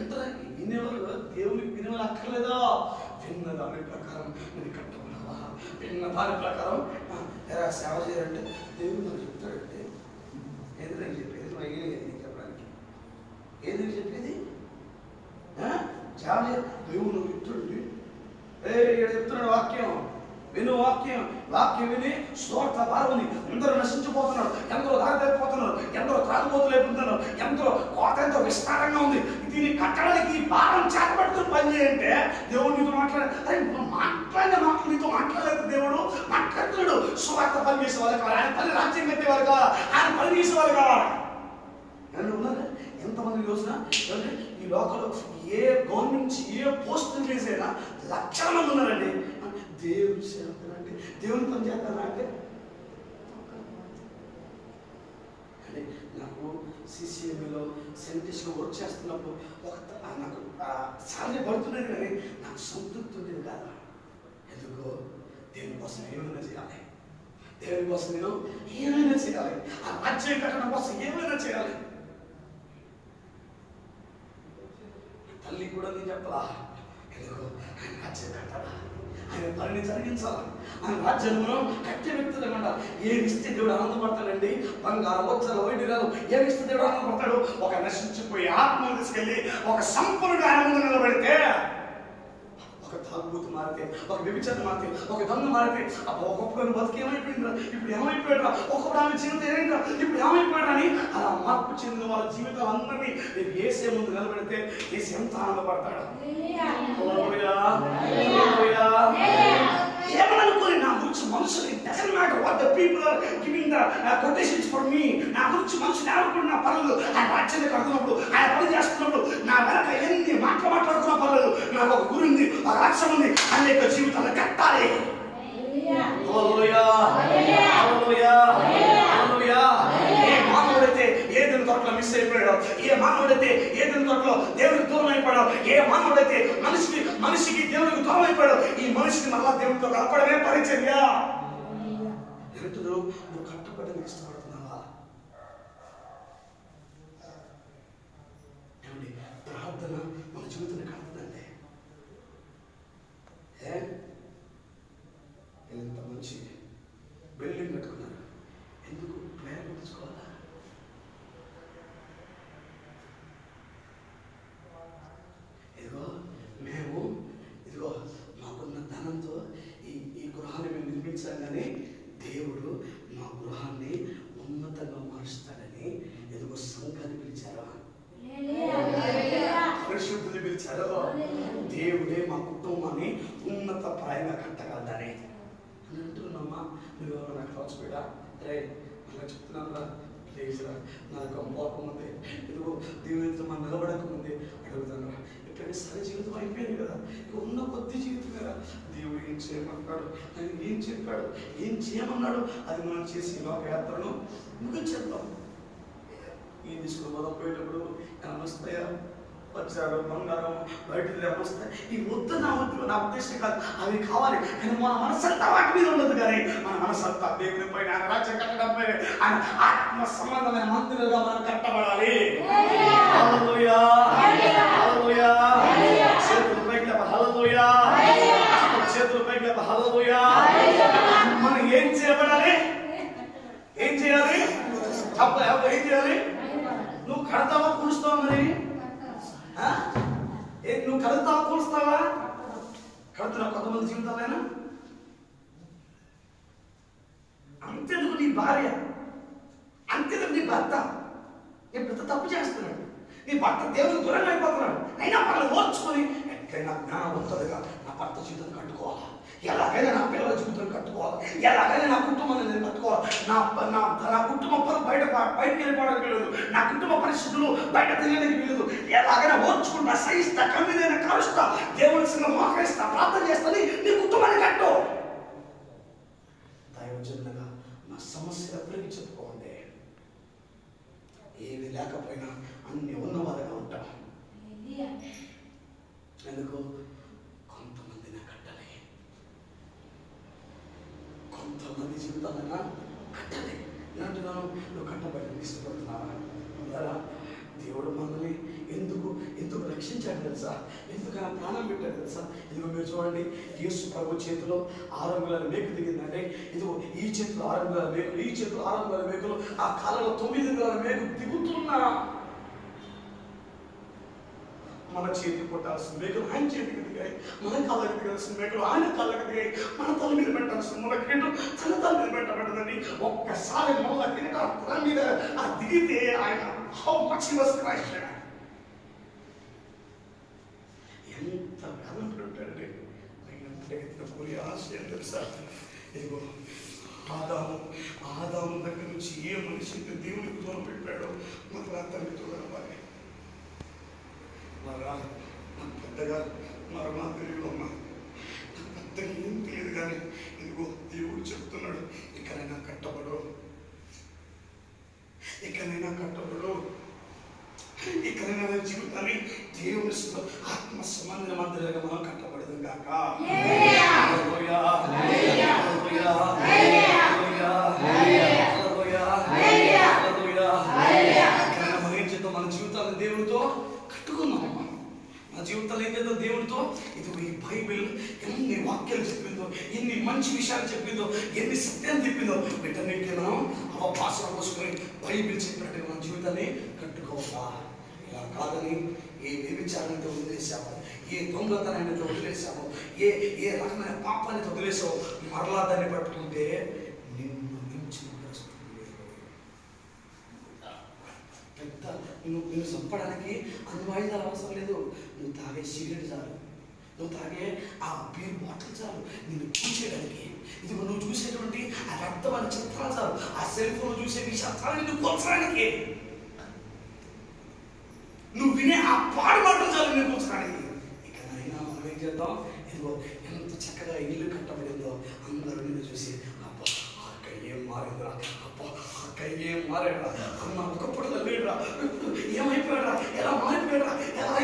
వెంటనే వినేవాళ్ళు దేవునికి వినేవాళ్ళు అక్కర్లేదా విన్న దాని ప్రకారం నేను కట్టబడాలా విన్న దాని ప్రకారం ఆ, ఎలా సేవ చేయాలంటే దేవుడు నాకు చెప్తాడంటే ఏది నాకు చెప్పేది మా ఏం లేదు నీకు చెప్పడానికి ఏది నీకు చెప్పేది ఆ? సేవ చేయ దేవుడు నాకు చెప్తాడండి ఏ ఇక్కడ చెప్తున్నాడు వాక్యం విను వాక్యం వాక్యం విని స్వార్థ భారముని ఎందరో నశించిపోతున్నారు ఎందరో దారిపోతున్నారు ఎందరో త్రాగుబోతులు అయిపోతున్నారు ఎందరో కోత ఎంతో విస్తారంగా ఉంది దీన్ని కట్టడానికి ఈ భారం చేతబట్టుకుని పని చేయంటే దేవుడు నీతో మాట్లాడ అరే నువ్వు మాట్లాడిన మాటలు నీతో మాట్లాడలేదు దేవుడు మాట్లాడుతున్నాడు స్వార్థ పని చేసే వాళ్ళు కావాలి ఆయన పని రాజ్యం కట్టే వాళ్ళు కావాలి ఆయన పని చేసే వాళ్ళు కావాలి ఎవరు ఉన్నారా ఎంతమంది యోజన ఏమంటే ఈ లోకంలో ఏ గవర్నమెంట్ నుంచి ఏ పోస్ట్ చేసేనా లక్షల మంది ఉన్నారండి దేవుడు చేస్తానంటే దేవుని పని చేస్తానా అంటే అంటే నాకు సిసిఎంలో సైంటిస్ట్గా వర్క్ చేస్తున్నప్పుడు ఒక ఆ నాకు సాలరీ పడుతున్నది కానీ నాకు సంతృప్తి ఉండేది కాదు ఎందుకో దేవుని కోసం ఏమైనా చేయాలి దేవుని కోసం నేను ఏమైనా చేయాలి ఆ రాజ్యం కట్టడం కోసం ఏమైనా చేయాలి తల్లి కూడా నేను చెప్పలా ఎందుకో ఆయన రాజ్యం కట్టాలా ఆయన పనిని జరిగించాలా ఆయన రాజ్యంలో కట్టే వ్యక్తులు అనమాట ఏమి ఇస్తే దేవుడు ఆనందపడతాడండి బంగారం వచ్చలు వైద్యురాలు ఏమి ఇస్తే దేవుడు ఆనందపడతాడు ఒక నశించిపోయి ఆత్మను తీసుకెళ్ళి ఒక సంపన్నుడు ఆయన ముందు నిలబెడితే ఒక తాగుబోతు మారితే ఒక వ్యభిచారం మారితే ఒక దొంగ మారితే అబ్బా ఒక్కొక్కరు బతుకు ఏమైపోయిందిరా ఇప్పుడు ఏమైపోయాడురా ఒక్కొక్కడు ఆమె జీవితం ఏమైందిరా ఇప్పుడు ఏమైపోయాడు అని అలా మార్పు చెందిన వాళ్ళ జీవితాలు అందరినీ రేపు ఏసే ముందు నిలబెడితే ఏసీ ఎంత ఆనందపడతాడు హల్లెలూయా. హల్లెలూయా. ఏమనుకోని నా గురించి మనుషులు it doesn't matter what the people are giving the quotations for me నా గురించి మనుషులు ఎవరుకున్నా పర్లేదు ఆయన రాజ్యాన్ని కడుతున్నప్పుడు ఆయన పని చేస్తున్నప్పుడు నా వెనక ఎన్ని మాటలు మాట్లాడుతున్నా పర్లేదు నాకు ఒక గురి ఉంది ఒక రాజ్యం ఉంది అనేక జీవితాలు కట్టాలి హల్లెలూయా. హల్లెలూయా. హల్లెలూయా. ఏ మానవుడైతే ఏదైనా తోటలో మిస్ అయిపోయాడో ఏ మానవుడైతే ఏదైనా తోటలో దేవుడికి దూరం అయిపోయాడో ఏ మానవుడైతే మనిషికి మనిషికి దేవుడికి దూరం అయిపోయాడో ఈ మనిషిని మళ్ళా దేవుడితో కలపడమే పరిచర్య ఎంతలో నువ్వు కట్టబడడానికి ఇష్టపడుతున్నావా ఏమండి ప్రార్థన మన జీవితాన్ని కడుతుందండి ఏ ఎంత మంచి బిల్డింగ్ కట్టుకున్నారు ఎందుకు ప్లాన్ పెట్టుకోవాలా ఇదిగో మేము ఇదిగో మాకున్న ధనంతో ఈ ఈ గృహాన్ని మేము నిర్మించాం కానీ దేవుడు మా గృహాన్ని ఉన్నతంగా మారుస్తాడని ఇదిగో సంఘాన్ని పిలిచారా పరిశుద్ధులు పిలిచారు దేవుడే మా కుటుంబాన్ని ఉన్నత ప్రాయంగా కట్టగలదని అని అంటున్నామా నువ్వు ఎవరు నాకు రాసిపోయా రే అలా చెప్తున్నాను రా ప్లీజ్ రా నాకు కోపం ఉంది ఇదిగో దేవునితో మనం నిలబడక ముందే అడుగుతాను రా ఇక్కడే సరి జీవితం అయిపోయింది కదా ఇక ఉన్న కొద్ది జీవితం కదా దేవుడు ఏం చేయమన్నాడు ఆయన ఏం చెప్పాడు ఏం చేయమన్నాడు అది మనం చేసి లోక యాత్రను ముగించేద్దాం ఈ తీసుకుని మొదలు పోయేటప్పుడు ఏమైనా వస్తాయా వచ్చాడు బంగారం బయటకు వస్తాయి ఈ వద్దు నా వద్దు నా ఉద్దేశం కాదు అవి కావాలి కానీ మన మనసంతా వాటి మీద ఉండదు కానీ మన మనసంతా దేవుని పైన ఆయన రాజ్యం కట్టడం పైన ఆయన ఆత్మ సంబంధమైన మందిరులుగా మనం కట్టబడాలి హల్లెలూయా. హల్లెలూయా. చేతులు పైకి లేప, హల్లెలూయా. చేతులు పైకి లేప, హల్లెలూయా. మనం ఏం చేయబడాలి ఏం చేయాలి తప్ప ఏం చేయాలి నువ్వు కడతావా కూలుస్తావా మరి ఆ? ఏ నువ్వు కడుగుతావా కూలుస్తావా కడుతున్నా కొంతమంది జీవితాలైనా అంతెందుకు నీ భార్య అంతెందుకు నీ భర్త నీ భర్త తప్పు చేస్తున్నాడు నీ భర్త దేవునికి దూరంగా అయిపోతున్నాడు అయినా వాళ్ళు ఓర్చుకొని ఎక్కడైనా జ్ఞానవంతుడిగా నా భర్త జీవితం కట్టుకోవాలా ఎలాగైనా నా పిల్లల జీవితం కట్టుకోవాలి ఎలాగైనా నా కుటుంబాన్ని నేను కట్టుకోవాలి నా నా నా కుటుంబ పనులు బయట బయటకు వెళ్ళిపోవడానికి లేదు నా కుటుంబ పరిస్థితులు బయట తినడానికి లేదు ఎలాగైనా ఓర్చుకుంటా సహిస్తా కమ్మిదైనా కలుస్తా దేవుని సంగం మోకరిస్తా ప్రార్థన చేస్తాని నీ కుటుంబాన్ని కట్టు దైవజనులుగా నా సమస్య ఎవరికి చెప్పుకోండి ఏమి లేకపోయినా అన్ని ఉన్నవారుగా ఉంటాం ఎందుకు కొంతమందిని కట్టాలి కొంతమంది జీవితాలైనా కట్టాలి నేను అంటున్నాను నువ్వు కట్టబడి ఇష్టపడుతున్నావా ఉన్నారా? దేవుడు మనల్ని ఎందుకు ఎందుకు రక్షించాడు తెలుసా ఎందుకు ఆయన ప్రాణం పెట్టాడు తెలుసా ఇదిగో మీరు చూడండి యేసు ప్రభు చేతిలో ఆరు అంగుళాల మేకు దిగిందంటే ఇదిగో ఈ చేతిలో ఆరు అంగుళాల మేకులు ఈ చేతిలో ఆరు అంగుళాల మేకులు ఆ కాలంలో తొమ్మిది అంగుళాల మేకు దిగుతున్నా మన చేతి కొట్టాల్సిన మేకలు ఆయన చేతికి దిగాయి మన కళ్ళకి దిగాల్సిన మేకలు ఆయన కళ్ళకి దిగాయి మన తల మీద పెట్టాల్సిన ముళ్ళ కిరీటం తన తల మీద పెట్టబడ్డదండి ఒక్కసారి ముళ్ళ కిరీటం ఆ తల మీద ఆ దిగితే ఆయన హౌ మచ్ వాస్ క్రైస్ట్ ఎంత వేదన ఉంటాడండి అంటే కొన్ని ఆశయం తెలుసా ఇదిగో ఆదాము ఆదాము దగ్గర నుంచి ఏ మనిషి అయితే దేవునికి దూరం పెట్టాడో మన తండ్రి దూరం అవ్వాలి మరా నాకు పెద్దగా మరణ తెలియదు అమ్మా నాకు పెద్దగా ఏం తెలియదు కానీ ఇదిగో దేవుడు చెప్తున్నాడు ఇకనైనా కట్టబడు ఇకనైనా కట్టబడు ఇకనైనా నా జీవితాన్ని దేవుని స్వ- ఆత్మ సంబంధ మందిరంగా మనం కట్టబడదు గాక హల్లెలూయా. హల్లెలూయా. హల్లెలూయా. హల్లెలూయా. హల్లెలూయా. ఇకనైనా మనం ఏం చేద్దాం మన జీవితాన్ని దేవునితో కట్టుకుందాం నా జీవితంలో ఏం చేద్దాం దేవుడితో ఇది ఈ బైబిల్ ఎన్ని వాక్యాలు చెప్పిందో ఎన్ని మంచి విషయాలు చెప్పిందో ఎన్ని సత్యాలు చెప్పిందో వీటన్నిటిని మనం అవకాశం పోసుకొని బైబిల్ చెప్పినట్టు మన జీవితాన్ని కట్టుకోవాలా ఇలా కాదని ఏ వ్యభిచారాన్ని వదిలేసాము ఏ దొంగతనాన్ని వదిలేసాము ఏ ఏ రకమైన పాపాన్ని వదిలేసావు మరలా దాన్ని పట్టుకుంటే నిన్ను మించిన పరిస్థితి లేదు. పెద్ద నువ్వు నువ్వు చంపడానికి అన్ని వాయిదాలు అవసరం లేదు నువ్వు తాగే సిగరెట్ చాలు నువ్వు తాగే ఆ బీర్ బాటిల్ చాలు నిన్ను చూసేయడానికి ఇది నువ్వు చూసేటువంటి ఆ రక్తమైన చిత్రాలు చాలు ఆ సెల్ ఫోన్ చూసే విషయాలు నిన్ను కొలచడానికి నువ్వు వినే ఆ పాడు మాటలు చాలు నిన్ను కొలచడానికి ఇక నైనా మనం ఏం చేద్దాం ఇదిగో ఎంత చక్కగా ఇల్లు కట్టబడిందో అందరూ నిన్ను చూసి అబ్బా ఆ అక్క ఏం మారిందిరా అబ్బా ఆ అక్క ఏం మారాడా అన్న ఒకప్పుడు లేడురా ఏమైపోయాడా ఎలా మారిపోయాడా ఎలా